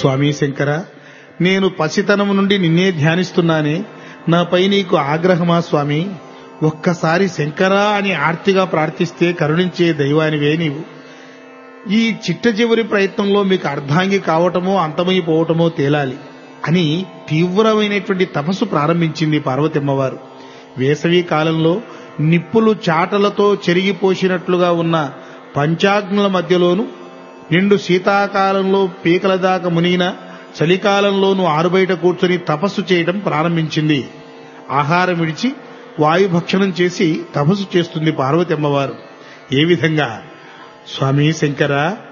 స్వామి శంకర నేను పసితనం నుండి నిన్నే ధ్యానిస్తున్నానే నాపై నీకు ఆగ్రహమా స్వామి ఒక్కసారి శంకరా అని ఆర్తిగా ప్రార్థిస్తే కరుణించే దైవానివే నీవు ఈ చిట్ట చివరి ప్రయత్నంలో మీకు అర్ధాంగి కావటమో అంతమైపోవటమో తేలాలి అని తీవ్రమైనటువంటి తపస్సు ప్రారంభించింది పార్వతమ్మవారు వేసవి కాలంలో నిప్పులు చాటలతో చెరిగిపోసినట్లుగా ఉన్న పంచాగ్నుల మధ్యలోను నిండు శీతాకాలంలో పీకల దాకా మునిగిన చలికాలంలోనూ ఆరుబయట కూర్చొని తపస్సు చేయడం ప్రారంభించింది ఆహారం విడిచి వాయుభక్షణం చేసి తపస్సు చేస్తుంది పార్వతి అమ్మవారు ఏ విధంగా స్వామి శంకర